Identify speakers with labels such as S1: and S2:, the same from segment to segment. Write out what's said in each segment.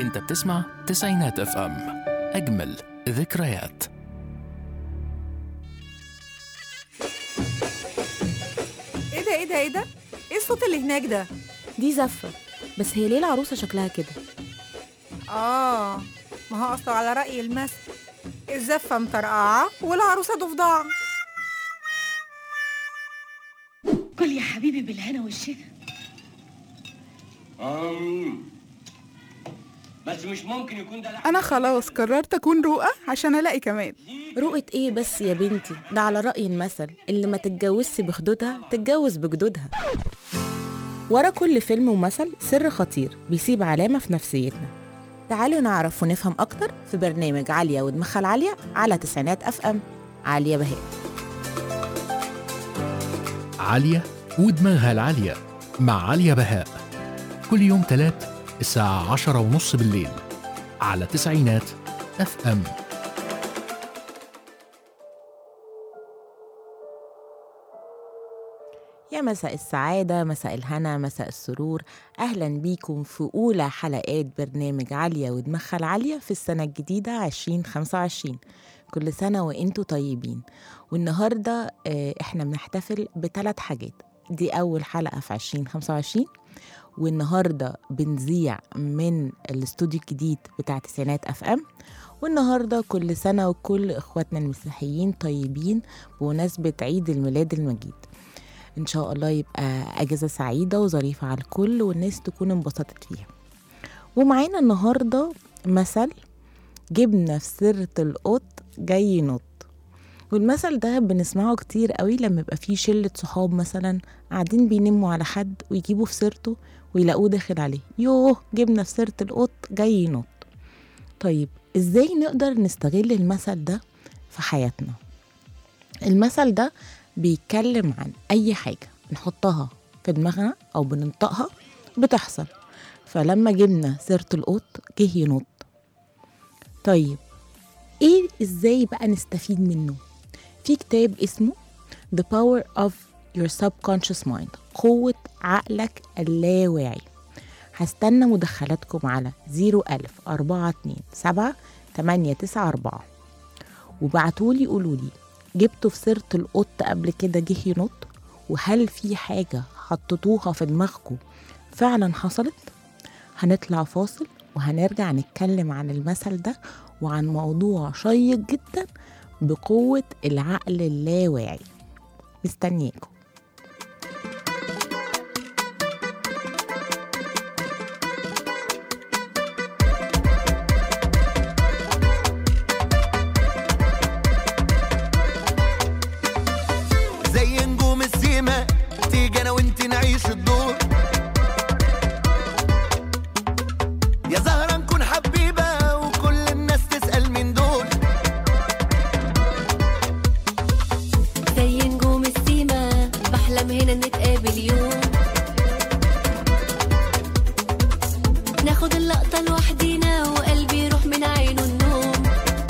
S1: انت بتسمع تسعينات اف ام اجمل ذكريات
S2: ايه ده ايه ده ايه ده ايه الصوت اللي هناك ده
S3: دي زفة بس هي ليه العروسة شكلها كده
S2: اه ما هو اصله على رأي المثل الزفة مطرقعة والعروسة ضفدعة
S4: كل يا حبيبي بالهنا والشفا
S5: أم. بس مش ممكن يكون ده لحم
S6: أنا خلاص قررت أكون رؤى عشان ألاقي كمال
S3: رؤية ايه بس يا بنتي ده على رأي المثل اللي ما تتجوزش بخدودها تتجوز بجدودها ورا كل فيلم ومثل سر خطير بيسيب علامة في نفسيتنا تعالوا نعرف ونفهم أكتر في برنامج عالية ودماغها العالية على تسعينات أف أم عالية بهاء
S1: عالية ودماغها العالية مع عالية بهاء كل يوم تلات الساعة عشرة ونص بالليل على تسعينات اف ام
S3: يا مساء السعادة مساء الهنا مساء السرور أهلا بيكم في أولى حلقات برنامج عالية ودماغها العالية في السنة الجديدة 2025 كل سنة وإنتوا طيبين والنهاردة آه، إحنا بنحتفل بثلاث حاجات دي أول حلقة في 2025 والنهاردة بنذيع من الاستوديو الجديد بتاع تسعينات أف أم والنهاردة كل سنة وكل إخواتنا المسيحيين طيبين بمناسبة عيد الميلاد المجيد ان شاء الله يبقى اجازه سعيده وظريفه على الكل والناس تكون انبسطت فيها ومعانا النهارده مثل جبنا في سيره القط جاي ينط والمثل ده بنسمعه كتير قوي لما يبقى فيه شلة صحاب مثلا قاعدين بينموا على حد ويجيبوا في سيرته ويلاقوه داخل عليه يوه جبنا في سيرة القط جاي ينط طيب ازاي نقدر نستغل المثل ده في حياتنا المثل ده بيتكلم عن أي حاجة نحطها في دماغنا أو بننطقها بتحصل فلما جبنا سيرة القط جه ينط طيب إيه إزاي بقى نستفيد منه في كتاب اسمه The Power of Your Subconscious Mind قوة عقلك اللاواعي هستنى مدخلاتكم على 01000 427 894 وبعتولي قولولي جبتوا في سيرة القط قبل كده جه ينط وهل في حاجة حطيتوها في دماغكم فعلا حصلت هنطلع فاصل وهنرجع نتكلم عن المثل ده وعن موضوع شيق جدا بقوة العقل اللاواعي مستنياكم
S7: زي نجوم السيما تيجي انا وانت نعيش الدور يا زهرة نكون حبيبة وكل الناس تسأل من دول
S4: زي نجوم السيما بحلم هنا نتقابل يوم ناخد اللقطة لوحدينا وقلبي يروح من عينه النوم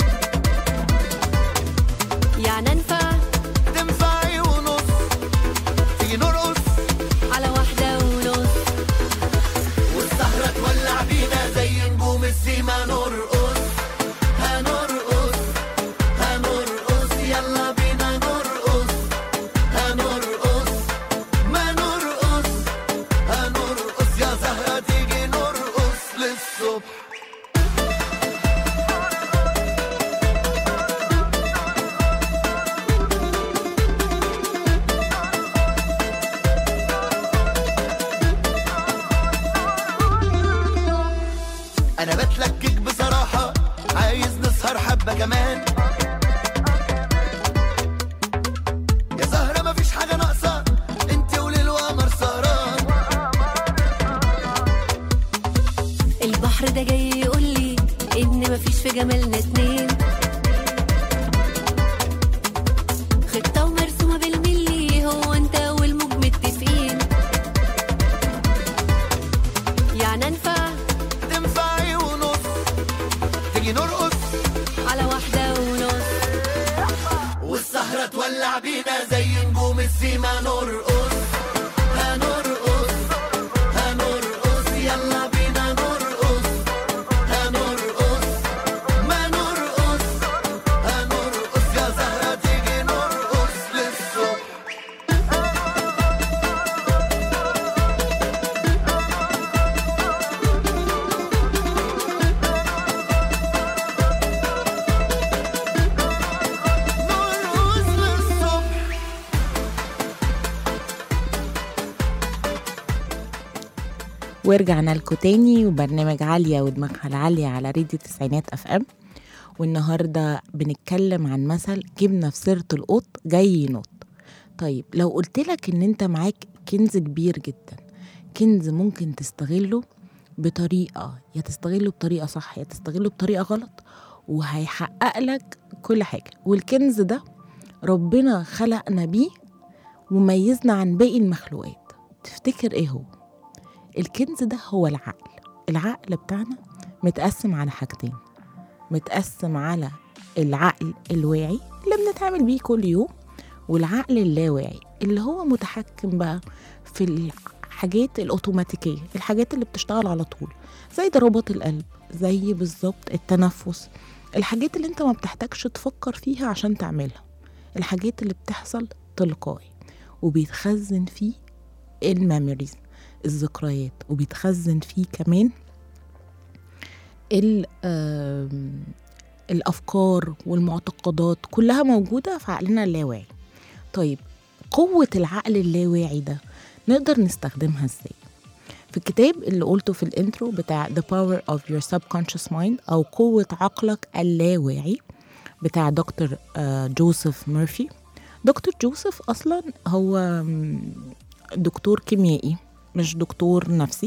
S4: يعني انفع
S7: تنفعي ونص تيجي نرقص
S4: على واحدة ونص
S7: والسهرة تولع بينا زي نجوم السيما نرقص هنرقص هنرقص يلا بينا نرقص هنرقص ما نرقص هنرقص يا زهرة تيجي نرقص للصبح انا بتلكك بصراحة عايز نسهر حبة كمان يا زهرة مفيش حاجة ناقصة انت وليل وقمر سهران
S4: البحر ده جاي يقول لي ان مفيش في جمالنا اتنين خطة ومرسومة بالملي هو انت والموج متفقين يعني انفع
S7: تنفعي ونص تيجي نرقص
S4: على واحدة ونص
S7: والسهرة تولع بينا زي نجوم السيما نرقص هنرقص هنرقص يلا بينا نرقص
S3: ورجعنا لكم تاني وبرنامج عالية ودماغها العالية على راديو تسعينات اف ام والنهاردة بنتكلم عن مثل جبنا في سيرة القط جاي ينط طيب لو قلت لك ان انت معاك كنز كبير جدا كنز ممكن تستغله بطريقة يا تستغله بطريقة صح يا تستغله بطريقة غلط وهيحقق لك كل حاجة والكنز ده ربنا خلقنا بيه وميزنا عن باقي المخلوقات تفتكر ايه هو الكنز ده هو العقل العقل بتاعنا متقسم على حاجتين متقسم على العقل الواعي اللي بنتعامل بيه كل يوم والعقل اللاواعي اللي هو متحكم بقى في الحاجات الأوتوماتيكية الحاجات اللي بتشتغل على طول زي ضربات القلب زي بالظبط التنفس الحاجات اللي انت ما بتحتاجش تفكر فيها عشان تعملها الحاجات اللي بتحصل تلقائي وبيتخزن فيه الميموريز الذكريات وبيتخزن فيه كمان ال- آم، الأفكار والمعتقدات كلها موجودة في عقلنا اللاواعي طيب قوة العقل اللاواعي ده نقدر نستخدمها ازاي؟ في الكتاب اللي قلته في الانترو بتاع The Power of Your Subconscious Mind أو قوة عقلك اللاواعي بتاع دكتور آه، جوزيف ميرفي دكتور جوزيف أصلا هو مم، دكتور كيميائي مش دكتور نفسي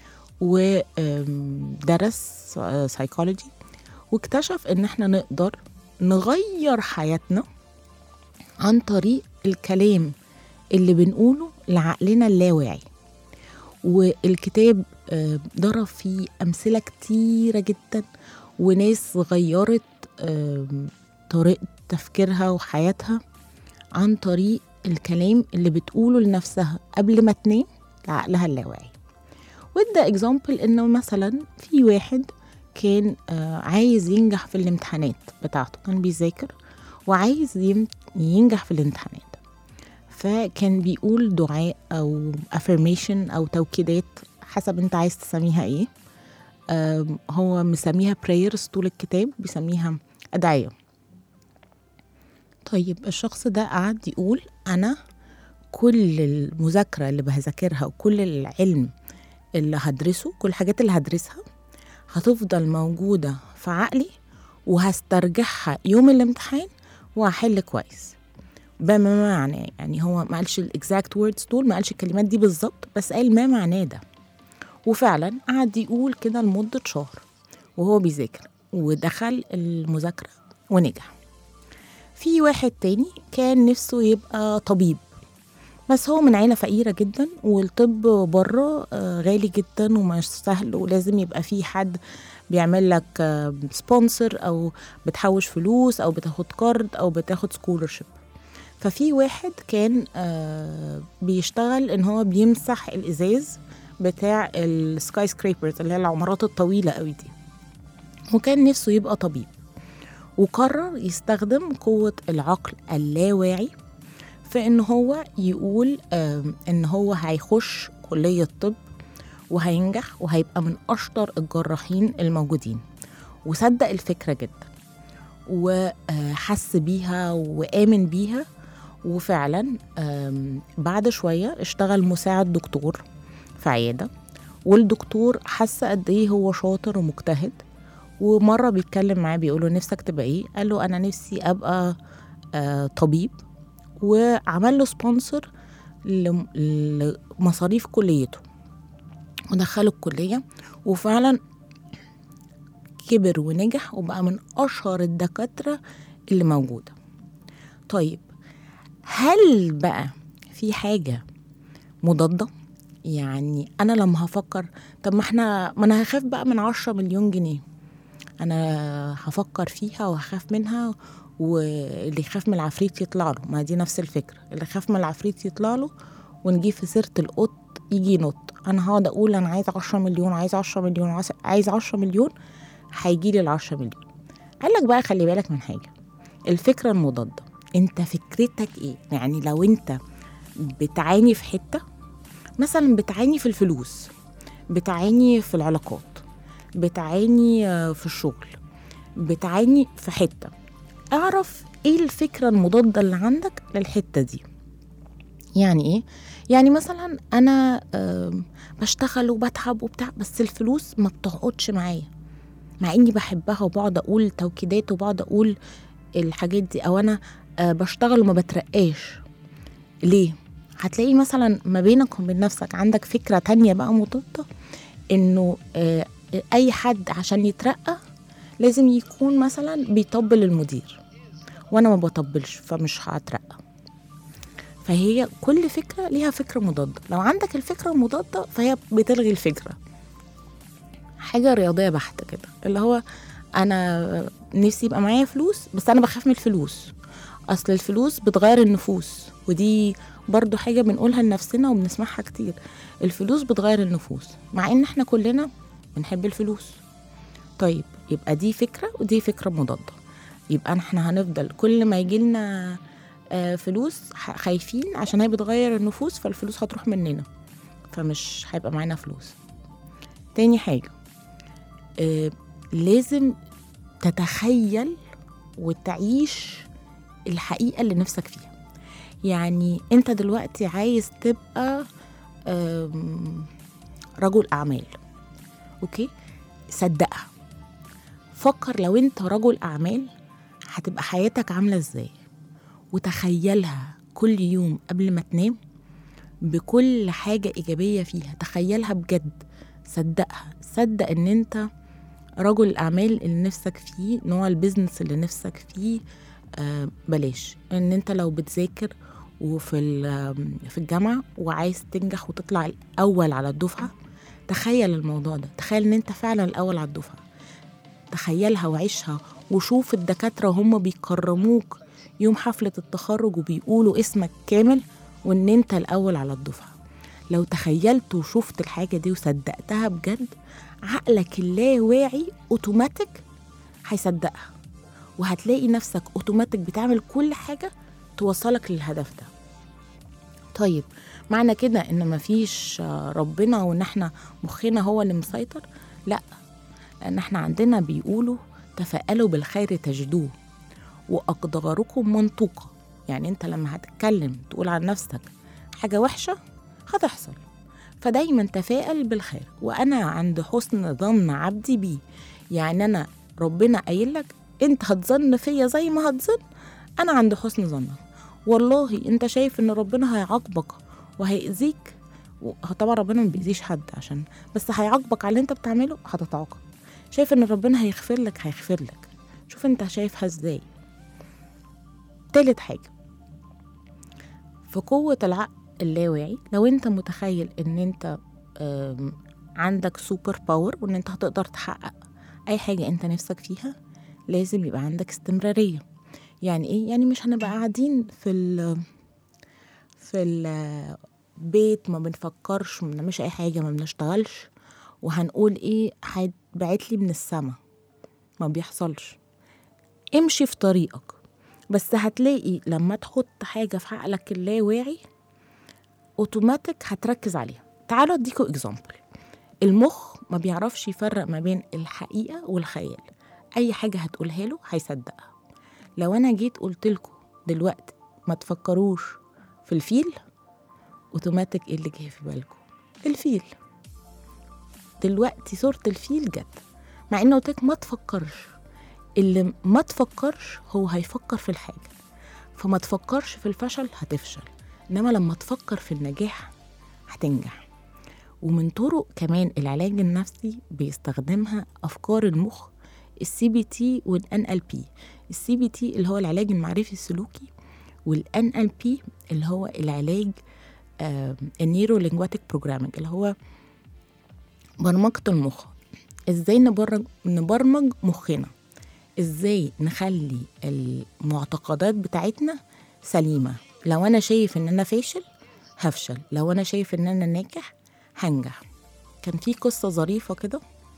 S3: ودرس سايكولوجي واكتشف ان احنا نقدر نغير حياتنا عن طريق الكلام اللي بنقوله لعقلنا اللاواعي والكتاب آه، ضرب فيه أمثلة كتيرة جدا وناس غيرت آم، طريقة تفكيرها وحياتها عن طريق الكلام اللي بتقوله لنفسها قبل ما تنام لعقلها اللاواعي وادى اكزامبل انه مثلا في واحد كان آه، عايز ينجح في الامتحانات بتاعته كان بيذاكر وعايز يم- ينجح في الامتحانات فكان بيقول دعاء او affirmation او توكيدات حسب انت عايز تسميها ايه آم، هو مسميها prayers طول الكتاب بيسميها أدعية طيب الشخص ده قعد يقول أنا كل المذاكرة اللي بذاكرها وكل العلم اللي هدرسه كل الحاجات اللي هدرسها هتفضل موجودة في عقلي وهسترجعها يوم الامتحان وهحل كويس بما معناه يعني هو ما قالش الاكزاكت ووردز دول ما قالش الكلمات دي بالظبط بس قال ما معناه ده وفعلا قعد يقول كده لمدة شهر وهو بيذاكر ودخل المذاكرة ونجح في واحد تاني كان نفسه يبقى طبيب بس هو من عيلة فقيرة جدا والطب بره آه، غالي جدا ومش سهل ولازم يبقى في حد بيعمل لك سبونسر او بتحوش فلوس او بتاخد كارد او بتاخد سكولرشيب ففي واحد كان آه، بيشتغل ان هو بيمسح الازاز بتاع السكاي سكريبرز اللي هي العمارات الطويلة قوي دي وكان نفسه يبقى طبيب وقرر يستخدم قوة العقل اللاواعي في ان هو يقول آم، ان هو هيخش كلية طب وهينجح وهيبقى من اشطر الجراحين الموجودين وصدق الفكرة جدا وحس بيها وآمن بيها وفعلا آم، بعد شوية اشتغل مساعد دكتور في عيادة والدكتور حس قد ايه هو شاطر ومجتهد ومرة بيتكلم معاه بيقوله نفسك تبقى ايه قال له انا نفسي ابقى آه طبيب وعمل له سبونسر لمصاريف كليته ودخله الكلية وفعلا كبر ونجح وبقى من أشهر الدكاترة اللي موجودة طيب هل بقى في حاجة مضادة يعني أنا لما هفكر طب ما احنا ما أنا هخاف بقى من عشرة مليون جنيه أنا هفكر فيها وهخاف منها واللي يخاف من العفريت يطلع له ما دي نفس الفكرة اللي يخاف من العفريت يطلع له ونجيب في سيرة القط يجي ينط أنا هقعد أقول أنا عايز عشرة مليون عايز عشرة مليون عايز- عايز عشرة مليون هيجيلي العشرة مليون قال لك بقى خلي بالك من حاجة الفكرة المضادة انت فكرتك ايه يعني لو انت بتعاني في حتة مثلا بتعاني في الفلوس بتعاني في العلاقات بتعاني آه، في الشغل بتعاني في حتة اعرف ايه الفكرة المضادة اللي عندك للحتة دي يعني ايه يعني مثلا انا آم، بشتغل وبتعب وبتاع بس الفلوس ما بتقعدش معايا مع اني بحبها وبقعد اقول توكيدات وبقعد اقول الحاجات دي او انا آه، بشتغل وما بترقاش ليه هتلاقي مثلا ما بينك وبين نفسك عندك فكرة تانية بقى مضادة انه آه، اي حد عشان يترقى لازم يكون مثلا بيطبل المدير وانا ما بطبلش فمش هترقى فهي كل فكرة ليها فكرة مضادة لو عندك الفكرة المضادة فهي بتلغي الفكرة حاجة رياضية بحتة كده اللي هو أنا نفسي يبقى معايا فلوس بس أنا بخاف من الفلوس أصل الفلوس بتغير النفوس ودي برضو حاجة بنقولها لنفسنا وبنسمعها كتير الفلوس بتغير النفوس مع إن إحنا كلنا بنحب الفلوس طيب يبقى دي فكرة ودي فكرة مضادة يبقى احنا هنفضل كل ما يجيلنا آه، فلوس ح- خايفين عشان هي بتغير النفوس فالفلوس هتروح مننا فمش هيبقى معانا فلوس تاني حاجة آه، لازم تتخيل وتعيش الحقيقة اللي نفسك فيها يعني انت دلوقتي عايز تبقى آم، رجل أعمال اوكي صدقها فكر لو انت رجل أعمال هتبقى حياتك عاملة ازاي وتخيلها كل يوم قبل ما تنام بكل حاجة إيجابية فيها تخيلها بجد صدقها صدق ان انت رجل الأعمال اللي نفسك فيه نوع البيزنس اللي نفسك فيه آه بلاش ان انت لو بتذاكر وفي ال- في الجامعة وعايز تنجح وتطلع الأول على الدفعة تخيل الموضوع ده تخيل ان انت فعلا الأول على الدفعة تخيلها وعيشها وشوف الدكاترة هم بيكرموك يوم حفلة التخرج وبيقولوا اسمك كامل وان انت الأول على الدفعة لو تخيلت وشفت الحاجة دي وصدقتها بجد عقلك اللاواعي اوتوماتيك هيصدقها وهتلاقي نفسك اوتوماتيك بتعمل كل حاجة توصلك للهدف ده طيب معنى كده ان مفيش آه، ربنا وان احنا مخنا هو اللي مسيطر لا لان احنا عندنا بيقولوا تفائلوا بالخير تجدوه واقداركم منطوقه يعني انت لما هتتكلم تقول عن نفسك حاجه وحشه هتحصل فدايما تفائل بالخير وانا عند حسن ظن عبدي بيه يعني انا ربنا قايل لك انت هتظن فيا زي ما هتظن انا عند حسن ظنك والله انت شايف ان ربنا هيعاقبك وهيأذيك و- طبعا ربنا ما بيأذيش حد عشان بس هيعاقبك على اللي انت بتعمله هتتعاقب شايف ان ربنا هيغفر لك هيغفر لك شوف انت شايفها ازاي تالت حاجة في قوة العقل اللاواعي لو انت متخيل ان انت آم، عندك سوبر باور وان انت هتقدر تحقق اي حاجة انت نفسك فيها لازم يبقى عندك استمرارية يعني ايه يعني مش هنبقى قاعدين في ال في البيت ما بنفكرش ما بنعملش اي حاجة ما بنشتغلش وهنقول ايه هيتبعت لي من السما ما بيحصلش امشي في طريقك بس هتلاقي لما تحط حاجة في عقلك اللاواعي اوتوماتيك هتركز عليها تعالوا اديكوا اكزامبل المخ ما بيعرفش يفرق ما بين الحقيقة والخيال اي حاجة هتقولها له هيصدقها لو انا جيت قلت لكم دلوقتي ما تفكروش في الفيل اوتوماتيك ايه اللي جه في بالكم الفيل دلوقتي صورة الفيل جت مع انه قلت لك ما تفكرش اللي ما تفكرش هو هيفكر في الحاجة فما تفكرش في الفشل هتفشل انما لما تفكر في النجاح هتنجح ومن طرق كمان العلاج النفسي بيستخدمها افكار المخ السي بي تي والان ال بي السي بي تي اللي هو العلاج المعرفي السلوكي والان ال بي اللي هو العلاج النيرو لينجواتيك بروجرامينج اللي هو برمجة المخ ازاي نبرمج نبرمج مخنا ازاي نخلي المعتقدات بتاعتنا سليمة لو انا شايف ان انا فاشل هفشل لو انا شايف ان انا ناجح هنجح كان في قصة ظريفة كده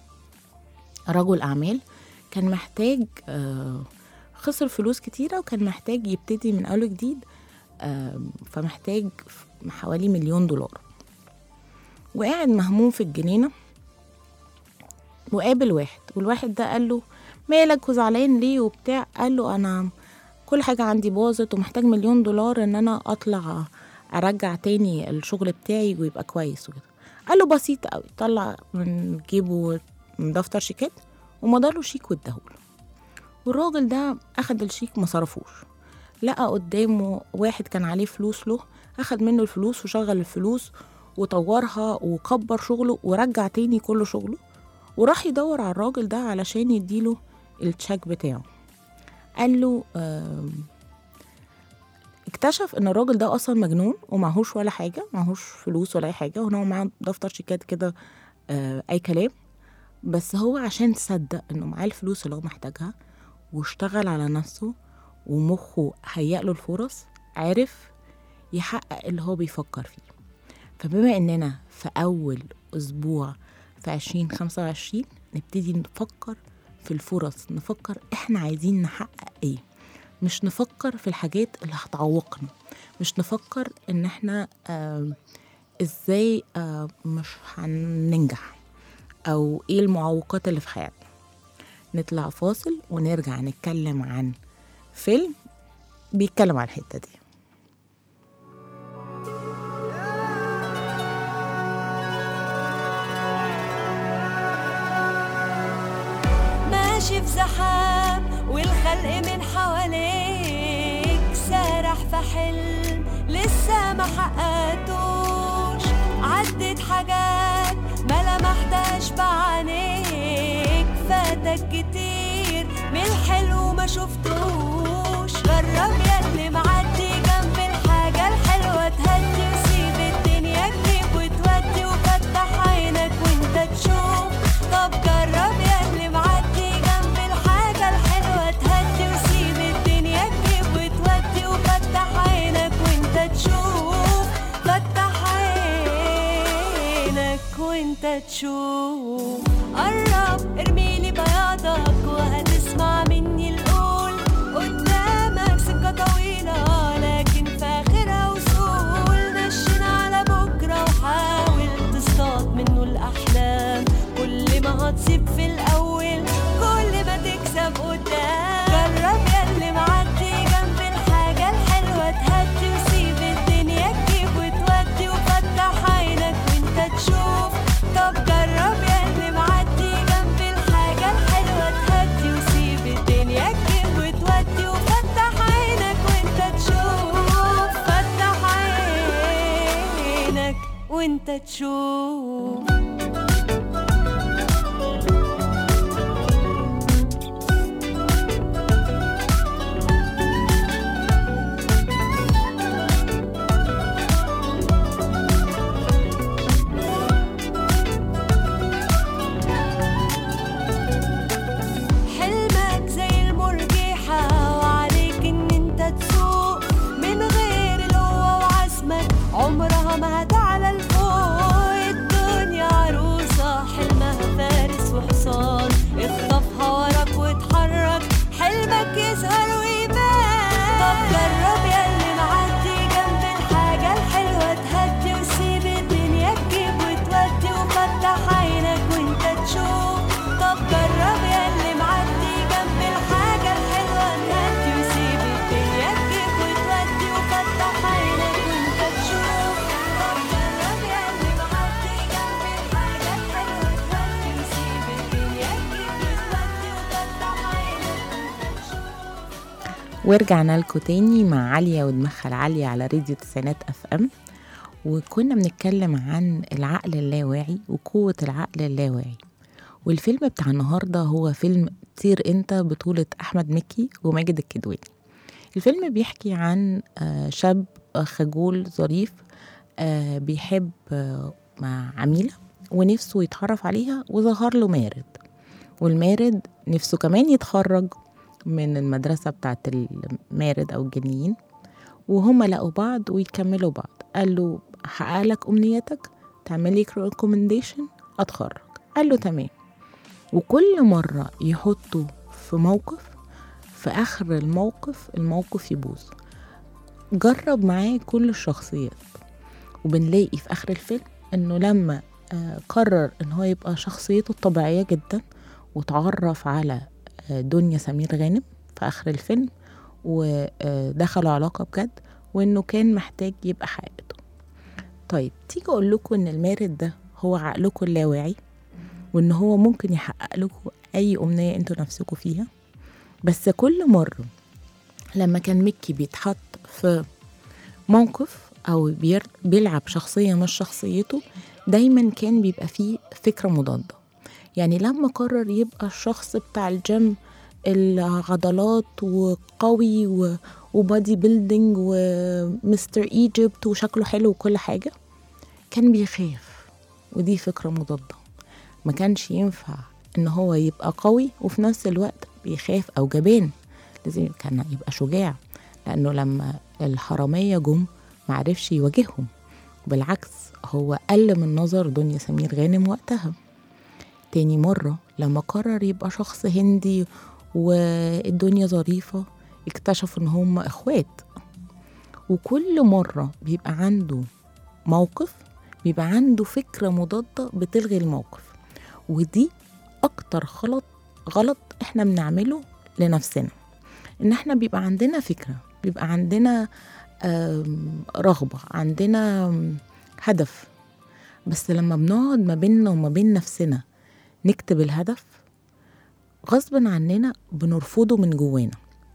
S3: رجل اعمال كان محتاج آه، خسر فلوس كتيرة وكان محتاج يبتدي من اول جديد آه، فمحتاج حوالي مليون دولار وقاعد مهموم في الجنينة وقابل واحد والواحد ده قال له مالك وزعلان ليه وبتاع قال له انا كل حاجة عندي باظت ومحتاج مليون دولار ان انا اطلع ارجع تاني الشغل بتاعي ويبقى كويس وكده قال له بسيط قوي طلع من جيبه من دفتر شيكات ومضاله شيك واداهوله والراجل ده اخد الشيك ما صرفوش لقى قدامه واحد كان عليه فلوس له اخد منه الفلوس وشغل الفلوس وطورها وكبر شغله ورجع تاني كل شغله وراح يدور على الراجل ده علشان يديله التشيك بتاعه قال له آم، اكتشف ان الراجل ده اصلا مجنون ومعهوش ولا حاجه معهوش فلوس ولا اي حاجه وان هو معاه دفتر شيكات كده آه، اي كلام بس هو عشان صدق انه معاه الفلوس اللي هو محتاجها واشتغل على نفسه ومخه هيأ له الفرص عرف يحقق اللي هو بيفكر فيه فبما اننا في اول اسبوع في عشرين خمسة وعشرين نبتدي نفكر في الفرص نفكر احنا عايزين نحقق ايه مش نفكر في الحاجات اللي هتعوقنا مش نفكر ان احنا آه ازاي آه مش هننجح او ايه المعوقات اللي في حياتنا نطلع فاصل ونرجع نتكلم عن فيلم بيتكلم عن الحتة دي
S4: ماشي في زحام والخلق من حواليك سارح في حلم لسه ما حققتوش عدت حاجات ما لمحتهاش بعينيك فاتك كتير من الحلو ما شفتوش جرب ياللي معدي جنب الحاجة الحلوة تهدي وسيب الدنيا تجيب وتودي وفتح عينك وانت تشوف طب جرب ياللي معدي جنب الحاجة الحلوة تهدي وسيب الدنيا تجيب وتودي وفتح عينك وانت تشوف فتح عينك وانت تشوف قرب ارميلي بياضك وهتسمع مني القول قدامك سكة طويلة لكن في آخرها وصول نشن على بكرة وحاول تصطاد منه الأحلام كل ما هتصيب في الأول كل ما تكسب قدام جرب ياللي معدي جنب الحاجة الحلوة تهدي وسيب الدنيا تجيب وتودي وفتح عينك وانت تشوف طب جرب ياللي معدي جنب الحاجة الحلوة تهدي وسيب الدنيا تجيب وتودي وفتح عينك وانت تشوف فتح عينك وانت تشوف حلمك زي المرجحة وعليك ان انت تسوق من غير القوة وعزمك عمرها ما هتعلى لفوق الدنيا عروسة حلمها فارس وحصان اخطفها وراك واتحرك حلمك يظهر ويبان طب جرب ياللي معدي جنب الحاجة الحلوة تهدي وسيب الدنيا تجيب وتودي وفتح عينك وانت تشوف طب جرب ياللي معدي جنب الحاجة الحلوة تهدي وسيب الدنيا تجيب وتودي وفتح عينك وانت تشوف طب جرب ياللي معدي جنب الحاجة الحلوة تهدي وسيب الدنيا تجيب وتودي وفتح عينك وانت تشوف
S3: ورجعنا لكم تاني مع عليا ودماغها العالية على راديو تسعينات اف ام وكنا بنتكلم عن العقل اللاواعي وقوة العقل اللاواعي والفيلم بتاع النهاردة هو فيلم طير انت بطولة أحمد مكي وماجد الكدواني الفيلم بيحكي عن آه، شاب خجول ظريف آه، بيحب آه، مع عميلة ونفسه يتعرف عليها وظهر له مارد والمارد نفسه كمان يتخرج من المدرسة بتاعت المارد أو الجنيين وهما لقوا بعض ويكملوا بعض قال له هحقق لك أمنيتك تعملي ريكومنديشن أتخرج قال له تمام وكل مرة يحطه في موقف في آخر الموقف الموقف يبوظ جرب معاه كل الشخصيات وبنلاقي في آخر الفيلم إنه لما آه، قرر إن هو يبقى شخصيته الطبيعية جدا وتعرف على آه، دنيا سمير غانم في آخر الفيلم ودخلوا علاقة بجد وإنه كان محتاج يبقى حقيقته طيب تيجي أقول لكم إن المارد ده هو عقلكم اللاواعي وإن هو ممكن يحقق لكم أي أمنية أنتوا نفسكم فيها بس كل مرة لما كان ميكي بيتحط في موقف أو بير بيلعب شخصية مش شخصيته دايما كان بيبقى فيه فكرة مضادة يعني لما قرر يبقى الشخص بتاع الجيم العضلات وقوي و- وبادي بيلدينج ومستر ايجيبت وشكله حلو وكل حاجة كان بيخاف ودي فكرة مضادة ما كانش ينفع ان هو يبقى قوي وفي نفس الوقت بيخاف او جبان لازم كان يبقى شجاع لانه لما الحرامية جم معرفش يواجههم بالعكس هو قل من نظر دنيا سمير غانم وقتها تاني مرة لما قرر يبقى شخص هندي والدنيا ظريفة اكتشفوا ان هم اخوات وكل مرة بيبقى عنده موقف بيبقى عنده فكرة مضادة بتلغي الموقف ودي اكتر غلط غلط احنا بنعمله لنفسنا ان احنا بيبقى عندنا فكرة بيبقى عندنا آم، رغبة عندنا آم، هدف بس لما بنقعد ما بيننا وما بين نفسنا نكتب الهدف غصب عننا بنرفضه من جوانا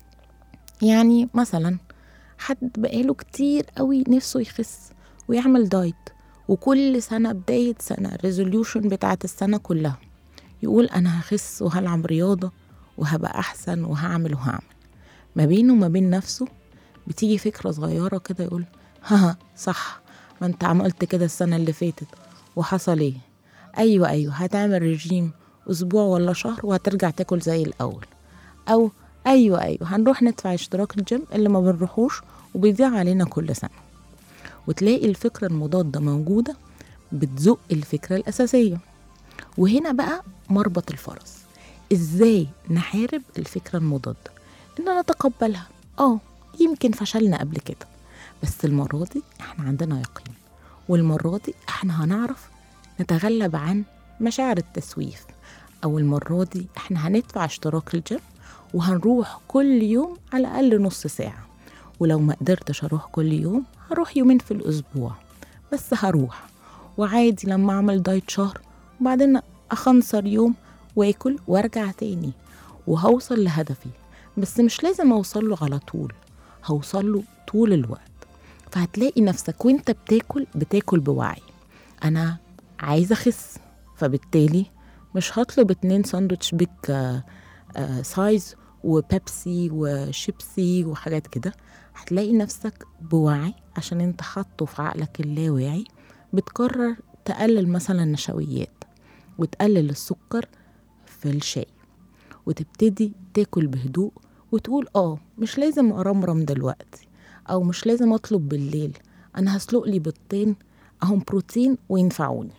S3: يعني مثلا حد بقاله كتير قوي نفسه يخس ويعمل دايت وكل سنة بداية سنة الريزوليوشن بتاعت السنة كلها يقول أنا هخس وهلعب رياضة وهبقى أحسن وهعمل وهعمل ما بينه وما بين نفسه بتيجي فكرة صغيرة كده يقول ها صح ما انت عملت كده السنة اللي فاتت وحصل ايه ايوه ايوه هتعمل رجيم اسبوع ولا شهر وهترجع تاكل زي الاول او ايوه ايوه هنروح ندفع اشتراك الجيم اللي ما بنروحوش وبيضيع علينا كل سنة وتلاقي الفكرة المضادة موجودة بتزق الفكرة الأساسية وهنا بقى مربط الفرس ازاي نحارب الفكرة المضادة ان نتقبلها اه يمكن فشلنا قبل كده بس المرة دي احنا عندنا يقين والمرة دي احنا هنعرف نتغلب عن مشاعر التسويف او المرة دي احنا هندفع اشتراك الجيم وهنروح كل يوم على الاقل نص ساعة ولو ما قدرتش اروح كل يوم هروح يومين في الاسبوع بس هروح وعادي لما اعمل دايت شهر وبعدين اخنصر يوم واكل وارجع تاني وهوصل لهدفي بس مش لازم اوصل له على طول هوصل له طول الوقت فهتلاقي نفسك وانت بتاكل بتاكل بوعي انا عايزه اخس فبالتالي مش هطلب اتنين ساندوتش بيك آه، آه، سايز وبيبسي وشيبسي وحاجات كده هتلاقي نفسك بوعي عشان انت حاطه في عقلك اللاواعي بتقرر تقلل مثلا النشويات وتقلل السكر في الشاي وتبتدي تاكل بهدوء وتقول اه مش لازم ارمرم دلوقتي او مش لازم اطلب بالليل انا هسلق لي بيضتين اهم بروتين وينفعوني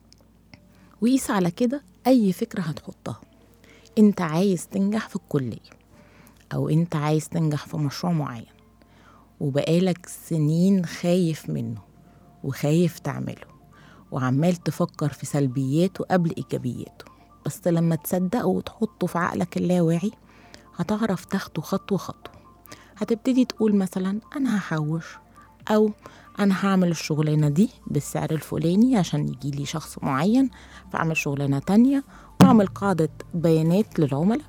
S3: وقيس على كده اي فكره هتحطها انت عايز تنجح في الكليه او انت عايز تنجح في مشروع معين وبقالك سنين خايف منه وخايف تعمله وعمال تفكر في سلبياته قبل ايجابياته بس لما تصدقه وتحطه في عقلك اللاواعي هتعرف تاخده خطوه خطوه هتبتدي تقول مثلا انا هحوش او انا هعمل الشغلانه دي بالسعر الفلاني عشان يجي لي شخص معين فاعمل شغلانه تانية واعمل قاعده بيانات للعملاء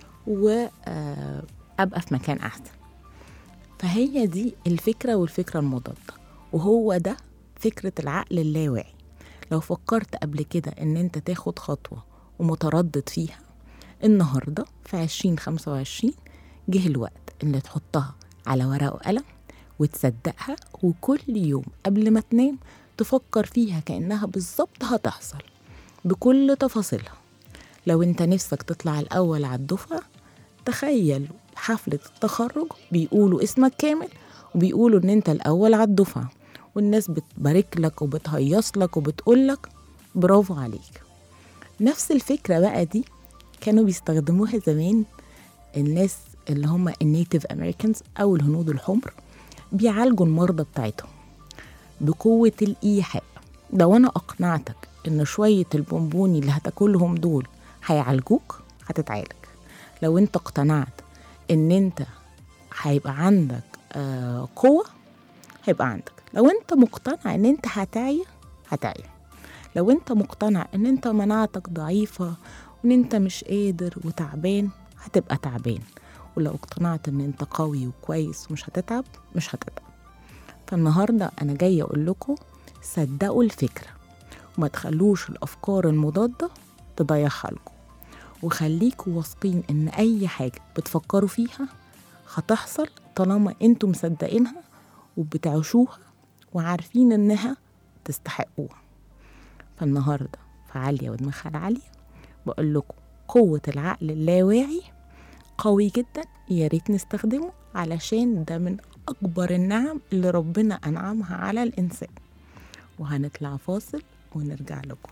S3: وابقى في مكان احسن فهي دي الفكره والفكره المضاده وهو ده فكره العقل اللاواعي لو فكرت قبل كده ان انت تاخد خطوه ومتردد فيها النهارده في عشرين خمسة وعشرين جه الوقت اللي تحطها على ورقة وقلم وتصدقها وكل يوم قبل ما تنام تفكر فيها كأنها بالظبط هتحصل بكل تفاصيلها لو انت نفسك تطلع الأول على الدفعة تخيل حفلة التخرج بيقولوا اسمك كامل وبيقولوا ان انت الأول على الدفعة والناس بتبارك لك وبتهيص لك وبتقول لك برافو عليك نفس الفكرة بقى دي كانوا بيستخدموها زمان الناس اللي هم النيتيف امريكانز او الهنود الحمر بيعالجوا المرضى بتاعتهم بقوة الإيحاء لو أنا أقنعتك إن شوية البونبوني اللي هتاكلهم دول هيعالجوك هتتعالج لو أنت اقتنعت إن أنت هيبقى عندك آه قوة هيبقى عندك لو انت مقتنع ان انت هتعيا هتعيا لو انت مقتنع ان انت مناعتك ضعيفة وان انت مش قادر وتعبان هتبقى تعبان ولو اقتنعت ان انت قوي وكويس ومش هتتعب مش هتتعب فالنهاردة انا جاية اقول لكم صدقوا الفكرة وما تخلوش الافكار المضادة تضيعها لكم وخليكوا واثقين ان اي حاجة بتفكروا فيها هتحصل طالما انتوا مصدقينها وبتعيشوها وعارفين انها تستحقوها فالنهارده في عالية ودماغها العالية بقول لكم قوة العقل اللاواعي قوي جدا يا ريت نستخدمه علشان ده من أكبر النعم اللي ربنا أنعمها على الإنسان وهنطلع فاصل ونرجع لكم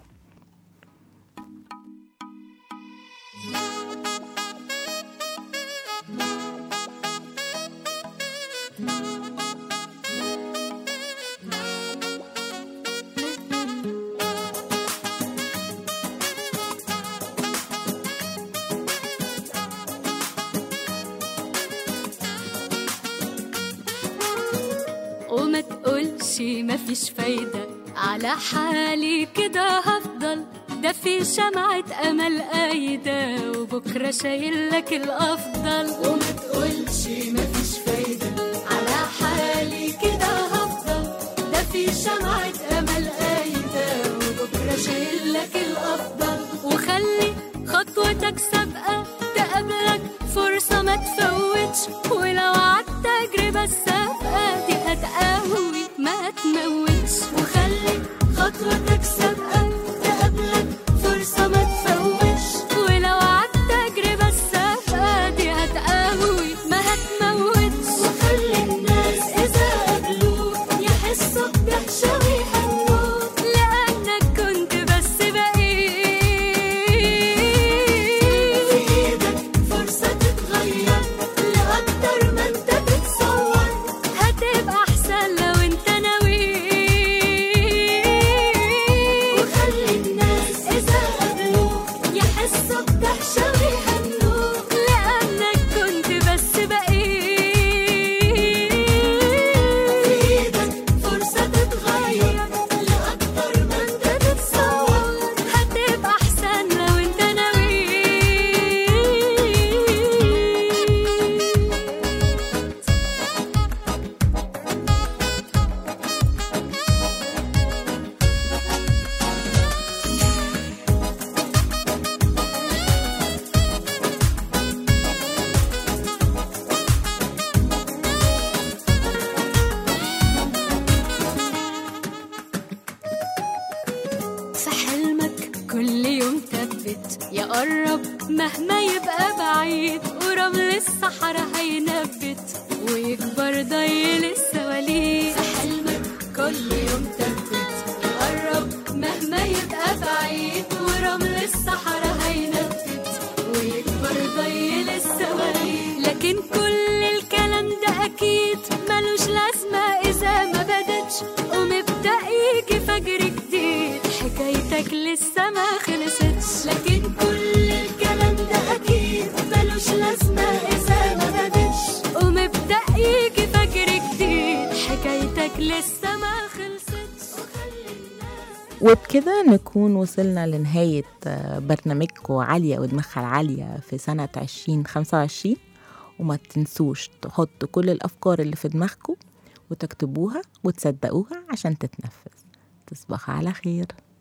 S8: وما تقولش مفيش فايدة على حالي كده هفضل ده في شمعة أمل قايدة وبكرة شايل لك الأفضل وما تقولش مفيش فايدة على حالي كده هفضل ده في شمعة أمل قايدة وبكرة شايل لك الأفضل وخلي خطوتك سابقة تقابلك فرصة ما تفوتش ولو عدت تجربة السابقة دي هتقوي ما تموتش وخلي خطوتك سابقة تقابلك فرصة ما تفوتش ولو عدت تجربة السابقة دي هتقوي ما هتموتش وخلي الناس إذا قابلوك يحسوا بدهشة ويهنوك لأنك كنت بس بقيت في إيدك فرصة تتغير لأكتر ما أنت تتصور هتبقى أحسن لو أنت ناوي وخلي الناس إذا قابلوك يحسوا بدهشة ويهنوك لأنك كنت بس بقيت في إيدك فرصة تتغير لأكتر ما أنت تتصور هتبقى أحسن لو أنت ناوي في حلمك كل يوم ثبت يا قرب مهما يبقى بعيد ورمل الصحراء هينبت ويكبر ضيل السواليف في حلمك كل يوم ثبت يا قرب مهما يبقى بعيد ورمل الصحراء هينبت ويكبر ضيل السواليف لكن كل الكلام ده اكيد ملوش لازمه اذا ما بدتش ومبدا يجي فجر جديد حكايتك لسه ما خلصتش لكن كل الكلام ده اكيد ملوش لازمه اذا ما بدتش ومبدا يجي فجر جديد حكايتك لسه ما خلصتش وخلي الناس
S3: وبكده نكون وصلنا لنهاية آه، برنامجكم عالية ودماغها العالية في سنة 2025 وما تنسوش تحطوا كل الأفكار اللي في دماغكم وتكتبوها وتصدقوها عشان تتنفذ تصبحوا على خير